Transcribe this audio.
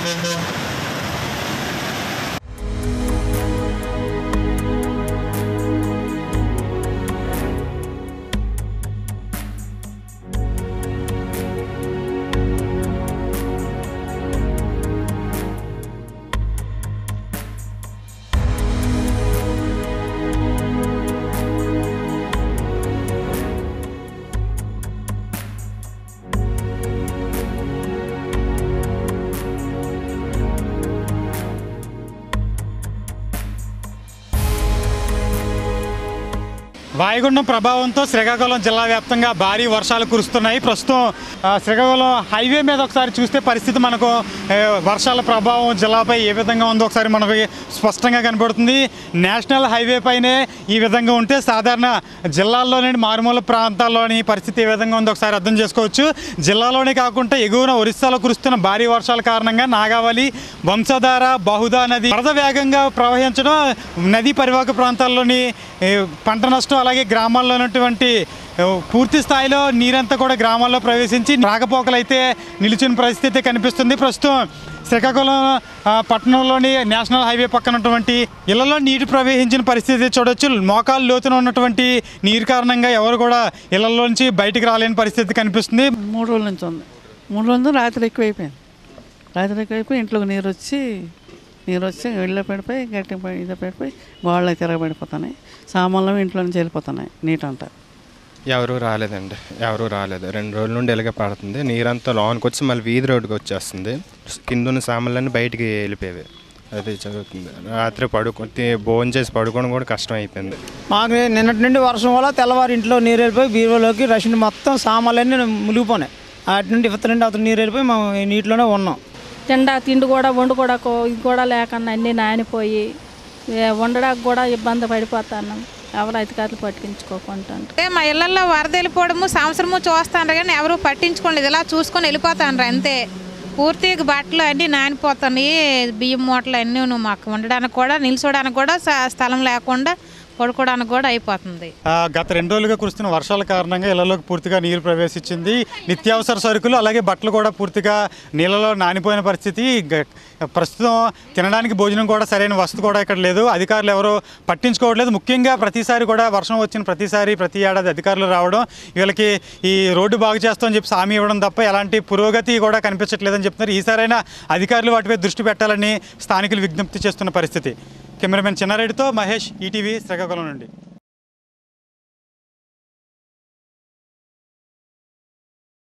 వాయుగుండం ప్రభావంతో శ్రీకాకుళం జిల్లా వ్యాప్తంగా భారీ వర్షాలు కురుస్తున్నాయి ప్రస్తుతం ఆ, శ్రీకాకుళం హైవే మీద ఒకసారి చూస్తే పరిస్థితి మనకు ఏ, వర్షాల ప్రభావం జిల్లాపై ఏ విధంగా ఉందో ఒకసారి మనకు స్పష్టంగా కనబడుతుంది నేషనల్ హైవే పైనే ఈ విధంగా ఉంటే సాధారణ జిల్లాల్లోని మారుమూల ప్రాంతాల్లోని పరిస్థితి ఏ విధంగా ఉందో ఒకసారి అర్థం చేసుకోవచ్చు జిల్లాలోనే కాకుండా ఎగువన ఒరిస్సాలో కురుస్తున్న భారీ వర్షాల కారణంగా నాగావళి వంశధార బహుదా నది వరద వేగంగా ప్రవహించడం నదీ పరివాహక ప్రాంతాల్లోని ఏ, పంట నష్టం అలాగే గ్రామాల్లో ఉన్నటువంటి ఏ, పూర్తి స్థాయిలో నీరంతా కూడా గ్రామాల్లో ప్రవేశించి రాకపోకలు అయితే నిలిచిన పరిస్థితి కనిపిస్తుంది ప్రస్తుతం శ్రీకాకుళం ఆ, పట్టణంలోని నేషనల్ హైవే పక్కన ఉన్నటువంటి ఇళ్లలో నీరు ప్రవహించిన పరిస్థితి చూడొచ్చు మోకాలు లోతున ఉన్నటువంటి నీరు కారణంగా ఎవరు కూడా ఇళ్లలోంచి బయటికి రాలేని పరిస్థితి కనిపిస్తుంది మూడు రోజుల నుంచి ఉంది మూడు రోజుల నుంచి రాత్రి ఎక్కువైపోయింది రాత్రి ఎక్కువైపోయి ఇంట్లోకి నీరు వచ్చి నీరు వచ్చి ఇళ్ళలో పడిపోయి గట్టి పడి ఇదో పడిపోయి గోడలు తిరగబడిపోతున్నాయి సామాన్లు ఇంట్లో నుంచి వెళ్ళిపోతున్నాయి నీట్ అంతా ఎవరు రాలేదండి ఎవరు రాలేదు రెండు రోజుల నుండి ఇలాగే పడుతుంది నీరంతా లోనికి వచ్చి మళ్ళీ వీధి రోడ్డుకి వచ్చేస్తుంది కింద ఉన్న సామాన్లన్నీ బయటికి వెళ్ళిపోయేవి అది జరుగుతుంది రాత్రి పడుకో భోజనం చేసి పడుకోవడం కూడా కష్టం అయిపోయింది మాకు నిన్నటి నుండి వర్షం వల్ల తెల్లవారి ఇంట్లో నీరు వెళ్ళిపోయి బీరువాలోకి రషిని మొత్తం సామాన్లన్నీ మునిగిపోయినాయి అటు నుండి ఇవతల నుండి అవతల నీరు వెళ్ళిపోయి మేము ఈ నీటిలోనే ఉన్నాం తిండా తిండి కూడా వండుకోవడానికి ఇది కూడా లేకుండా అన్నీ నానిపోయి ఏ వండడానికి కూడా ఇబ్బంది పడిపోతాను ఎవరు అధికారులు పట్టించుకోకుండా అంటే మా ఇళ్లలో వరద వెళ్ళిపోవడము సంవత్సరము చూస్తాండ్రు కానీ ఎవరు పట్టించుకోలేదు ఇలా చూసుకొని వెళ్ళిపోతాండ్రు అంతే పూర్తిగా బట్టలు అన్నీ నానిపోతున్నాయి బియ్యం మూటలు అన్నీ మాకు ఉండడానికి కూడా నిల్చోడానికి కూడా స- స్థలం లేకుండా పడుకోవడానికి కూడా అయిపోతుంది ఆ, గత రెండు రోజులుగా కురుస్తున్న వర్షాల కారణంగా ఇళ్లలోకి పూర్తిగా నీరు ప్రవేశించింది నిత్యావసర సరుకులు అలాగే బట్టలు కూడా పూర్తిగా నీళ్ళలో నానిపోయిన పరిస్థితి గ- ప్రస్తుతం తినడానికి భోజనం కూడా సరైన వసతి కూడా ఇక్కడ లేదు అధికారులు ఎవరో పట్టించుకోవట్లేదు ముఖ్యంగా ప్రతిసారి కూడా వర్షం వచ్చిన ప్రతిసారి ప్రతి ఏడాది అధికారులు రావడం వీళ్ళకి ఈ రోడ్డు బాగు చేస్తామని చెప్పి హామీ ఇవ్వడం తప్ప ఎలాంటి పురోగతి కూడా కనిపించట్లేదని చెప్తున్నారు ఈసారైనా అధికారులు వాటిపై దృష్టి పెట్టాలని స్థానికులు విజ్ఞప్తి చేస్తున్న పరిస్థితి కెమెరామెన్ చిన్నారెడ్డితో మహేష్ ఈటీవీ శ్రీకాకుళం నుండి